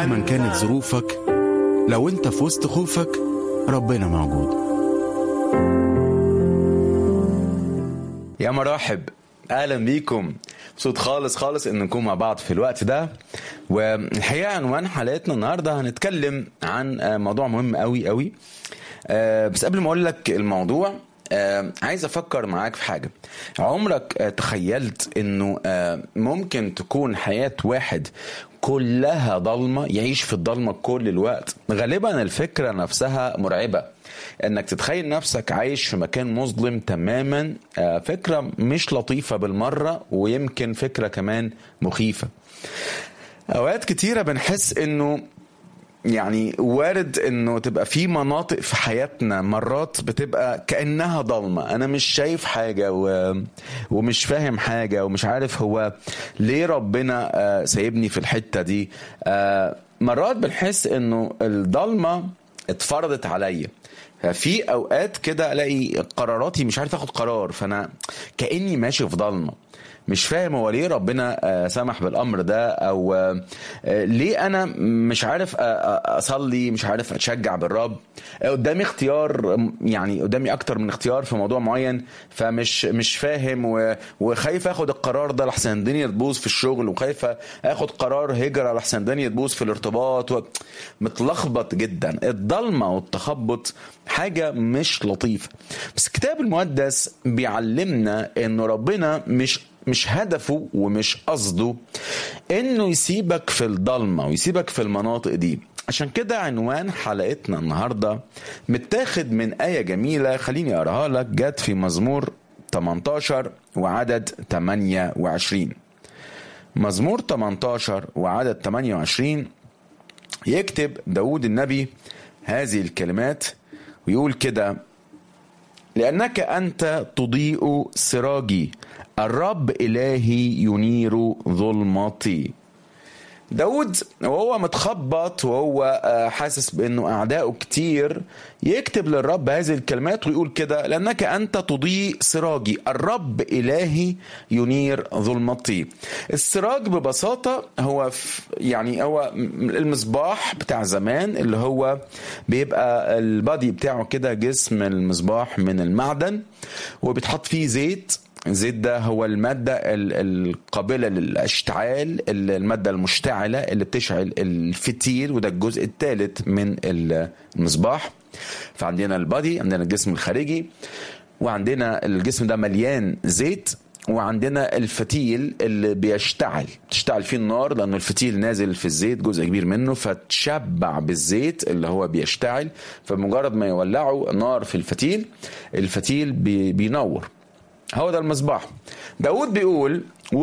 مهما كانت ظروفك لو انت في وسط خوفك ربنا موجود يا مراحب اهلا بيكم مبسوط خالص خالص ان نكون مع بعض في الوقت ده والحقيقه عنوان حلقتنا النهارده هنتكلم عن موضوع مهم قوي قوي بس قبل ما اقول لك الموضوع عايز افكر معاك في حاجه عمرك تخيلت انه ممكن تكون حياه واحد كلها ضلمه يعيش في الضلمه كل الوقت غالبا الفكره نفسها مرعبه انك تتخيل نفسك عايش في مكان مظلم تماما فكره مش لطيفه بالمره ويمكن فكره كمان مخيفه اوقات كتيره بنحس انه يعني وارد انه تبقى في مناطق في حياتنا مرات بتبقى كانها ضلمه انا مش شايف حاجه و... ومش فاهم حاجه ومش عارف هو ليه ربنا سايبني في الحته دي مرات بنحس انه الضلمه اتفرضت عليا ففي اوقات كده الاقي قراراتي مش عارف اخد قرار فانا كاني ماشي في ضلمه مش فاهم هو ليه ربنا سمح بالامر ده او ليه انا مش عارف اصلي مش عارف اتشجع بالرب قدامي اختيار يعني قدامي اكتر من اختيار في موضوع معين فمش مش فاهم وخايف اخد القرار ده لحسن الدنيا تبوظ في الشغل وخايف اخد قرار هجره لحسن الدنيا تبوظ في الارتباط و... متلخبط جدا الضلمه والتخبط حاجه مش لطيفه بس الكتاب المقدس بيعلمنا انه ربنا مش مش هدفه ومش قصده انه يسيبك في الضلمه ويسيبك في المناطق دي عشان كده عنوان حلقتنا النهارده متاخد من آية جميلة خليني أقراها لك جت في مزمور 18 وعدد 28 مزمور 18 وعدد 28 يكتب داود النبي هذه الكلمات ويقول كده لأنك أنت تضيء سراجي الرب إلهي ينير ظلمتي داود وهو متخبط وهو حاسس بانه اعدائه كتير يكتب للرب هذه الكلمات ويقول كده لانك انت تضيء سراجي الرب الهي ينير ظلمتي السراج ببساطه هو يعني هو المصباح بتاع زمان اللي هو بيبقى البادي بتاعه كده جسم المصباح من المعدن وبيتحط فيه زيت الزيت ده هو المادة القابلة للاشتعال المادة المشتعلة اللي بتشعل الفتيل وده الجزء الثالث من المصباح فعندنا البادي عندنا الجسم الخارجي وعندنا الجسم ده مليان زيت وعندنا الفتيل اللي بيشتعل تشتعل فيه النار لانه الفتيل نازل في الزيت جزء كبير منه فتشبع بالزيت اللي هو بيشتعل فمجرد ما يولعوا نار في الفتيل الفتيل بي بينور هو ده المصباح داود بيقول